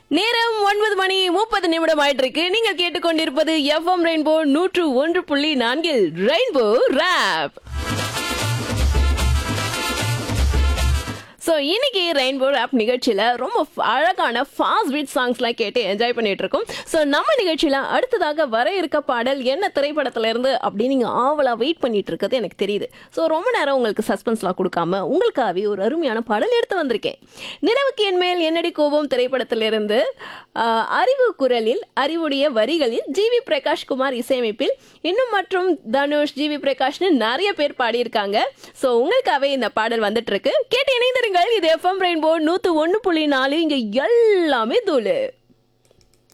நேரம் ஒன்பது மணி முப்பது நிமிடம் ஆயிட்டு இருக்கு நீங்கள் கேட்டுக்கொண்டிருப்பது எஃப்எம் ரெயின்போ நூற்று ஒன்று புள்ளி நான்கில் ரெயின்போ ரேப் ஸோ இன்னைக்கு ரெயின்போ ரேப் நிகழ்ச்சியில் ரொம்ப ஃப- அழகான ஃபாஸ்ட் பீட் சாங்ஸ்லாம் கேட்டு என்ஜாய் பண்ணிட்டு இருக்கோம் ஸோ நம்ம நிகழ்ச்சியில் அடுத்ததாக வர இருக்க பாடல் என்ன திரைப்படத்துல இருந்து அப்படின்னு நீங்கள் ஆவலாக வெயிட் பண்ணிட்டு இருக்கிறது எனக்கு தெரியுது ஸோ ரொம்ப நேரம் உங்களுக்கு சஸ்பென்ஸ்லாம் கொடுக்காம உங்களுக்காகவே ஒரு அருமையான பாடல் எடுத்து வந்திருக்கேன் நினைவுக்கு என் மேல் என்னடி கோபம் திரைப்படத்திலிருந்து ஆஹ், அறிவு குரலில் அறிவுடைய வரிகளில் ஜிவி பிரகாஷ் குமார் இசையமைப்பில் இன்னும் மற்றும் தனுஷ் ஜிவி பிரகாஷ்னு நிறைய பேர் பாடியிருக்காங்க ஸோ உங்களுக்காகவே இந்த பாடல் வந்துட்டு இருக்கு கேட்டு இணைந்திருங்கள் இது எஃப்எம் ரெயின்போ நூற்று ஒன்று புள்ளி நாலு இங்கே எல்லாமே தூளு